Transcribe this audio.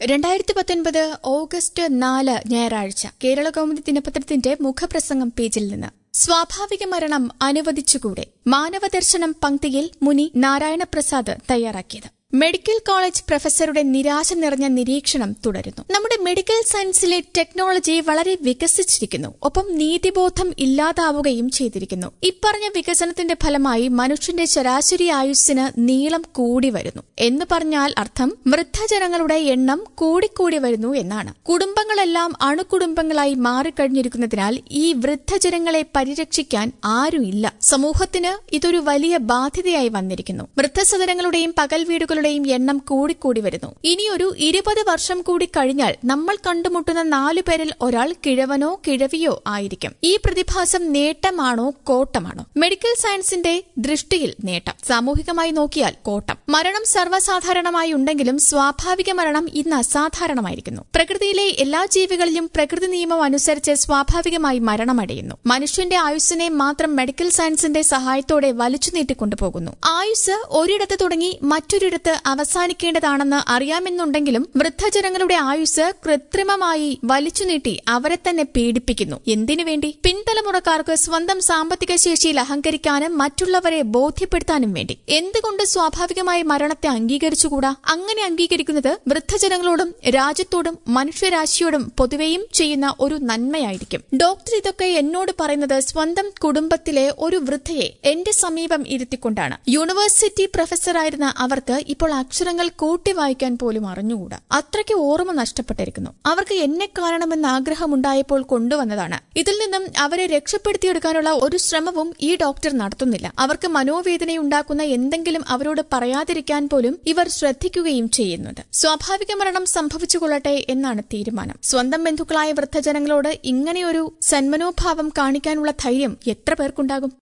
രണ്ടായിരത്തി പത്തൊൻപത് ഓഗസ്റ്റ് നാല് ഞായറാഴ്ച കേരള കൗമുദി ദിനപത്രത്തിന്റെ മുഖപ്രസംഗം പേജിൽ നിന്ന് സ്വാഭാവിക മരണം അനുവദിച്ചുകൂടെ മാനവദർശനം പങ്ക്തിയിൽ മുനി നാരായണപ്രസാദ് തയ്യാറാക്കിയത് മെഡിക്കൽ കോളേജ് പ്രൊഫസറുടെ നിരാശ നിറഞ്ഞ നിരീക്ഷണം തുടരുന്നു നമ്മുടെ മെഡിക്കൽ സയൻസിലെ ടെക്നോളജി വളരെ വികസിച്ചിരിക്കുന്നു ഒപ്പം നീതിബോധം ഇല്ലാതാവുകയും ചെയ്തിരിക്കുന്നു ഇപ്പറഞ്ഞ വികസനത്തിന്റെ ഫലമായി മനുഷ്യന്റെ ശരാശരി ആയുസ്സിന് നീളം കൂടി വരുന്നു എന്ന് പറഞ്ഞാൽ അർത്ഥം വൃദ്ധജനങ്ങളുടെ എണ്ണം കൂടിക്കൂടി വരുന്നു എന്നാണ് കുടുംബങ്ങളെല്ലാം അണുകുടുംബങ്ങളായി മാറിക്കഴിഞ്ഞിരിക്കുന്നതിനാൽ ഈ വൃദ്ധജനങ്ങളെ പരിരക്ഷിക്കാൻ ആരുമില്ല സമൂഹത്തിന് ഇതൊരു വലിയ ബാധ്യതയായി വന്നിരിക്കുന്നു വൃദ്ധസദനങ്ങളുടെയും പകൽ വീടുകളുടെയും എണ്ണം കൂടിക്കൂടി വരുന്നു ഇനിയൊരു ഇരുപത് വർഷം കൂടി കഴിഞ്ഞാൽ നമ്മൾ കണ്ടുമുട്ടുന്ന നാലു പേരിൽ ഒരാൾ കിഴവനോ കിഴവിയോ ആയിരിക്കും ഈ പ്രതിഭാസം നേട്ടമാണോ കോട്ടമാണോ മെഡിക്കൽ സയൻസിന്റെ ദൃഷ്ടിയിൽ നേട്ടം സാമൂഹികമായി നോക്കിയാൽ കോട്ടം മരണം സർവ്വസാധാരണമായി ഉണ്ടെങ്കിലും സ്വാഭാവിക മരണം ഇന്ന് അസാധാരണമായിരിക്കുന്നു പ്രകൃതിയിലെ എല്ലാ ജീവികളിലും പ്രകൃതി നിയമം അനുസരിച്ച് സ്വാഭാവികമായി മരണമടയുന്നു മനുഷ്യന്റെ ആയുസ്സിനെ മാത്രം മെഡിക്കൽ സയൻസിന്റെ സഹായത്തോടെ വലിച്ചു നീട്ടിക്കൊണ്ടുപോകുന്നു ആയുസ് ഒരിടത്ത് തുടങ്ങി മറ്റൊരിടത്ത് അവസാനിക്കേണ്ടതാണെന്ന് അറിയാമെന്നുണ്ടെങ്കിലും വൃദ്ധജനങ്ങളുടെ ആയുസ് കൃത്രിമമായി വലിച്ചു നീട്ടി അവരെ തന്നെ പീഡിപ്പിക്കുന്നു എന്തിനു വേണ്ടി പിൻതലമുറക്കാർക്ക് സ്വന്തം സാമ്പത്തിക ശേഷിയിൽ അഹങ്കരിക്കാനും മറ്റുള്ളവരെ ബോധ്യപ്പെടുത്താനും വേണ്ടി എന്തുകൊണ്ട് സ്വാഭാവികമായ മരണത്തെ അംഗീകരിച്ചുകൂടാ അങ്ങനെ അംഗീകരിക്കുന്നത് വൃദ്ധജനങ്ങളോടും രാജ്യത്തോടും മനുഷ്യരാശിയോടും പൊതുവെയും ചെയ്യുന്ന ഒരു നന്മയായിരിക്കും ഡോക്ടർ ഇതൊക്കെ എന്നോട് പറയുന്നത് സ്വന്തം കുടുംബത്തിലെ ഒരു വൃദ്ധയെ എന്റെ സമീപം ഇരുത്തിക്കൊണ്ടാണ് യൂണിവേഴ്സിറ്റി പ്രൊഫസറായിരുന്ന അവർക്ക് ഇപ്പോൾ അക്ഷരങ്ങൾ കൂട്ടി വായിക്കാൻ പോലും അറിഞ്ഞുകൂടാ അത്രയ്ക്ക് ഓർമ്മ നഷ്ടപ്പെട്ടിരിക്കുന്നു അവർക്ക് എന്നെ കാണണമെന്ന് ആഗ്രഹമുണ്ടായപ്പോൾ കൊണ്ടുവന്നതാണ് ഇതിൽ നിന്നും അവരെ രക്ഷപ്പെടുത്തിയെടുക്കാനുള്ള ഒരു ശ്രമവും ഈ ഡോക്ടർ നടത്തുന്നില്ല അവർക്ക് മനോവേദനയുണ്ടാക്കുന്ന എന്തെങ്കിലും അവരോട് പറയാതിരിക്കാൻ പോലും ഇവർ ശ്രദ്ധിക്കുകയും ചെയ്യുന്നുണ്ട് സ്വാഭാവിക മരണം സംഭവിച്ചുകൊള്ളട്ടെ എന്നാണ് തീരുമാനം സ്വന്തം ബന്ധുക്കളായ വൃദ്ധജനങ്ങളോട് ഇങ്ങനെയൊരു സന്മനോഭാവം കാണിക്കാനുള്ള ധൈര്യം എത്ര പേർക്കുണ്ടാകും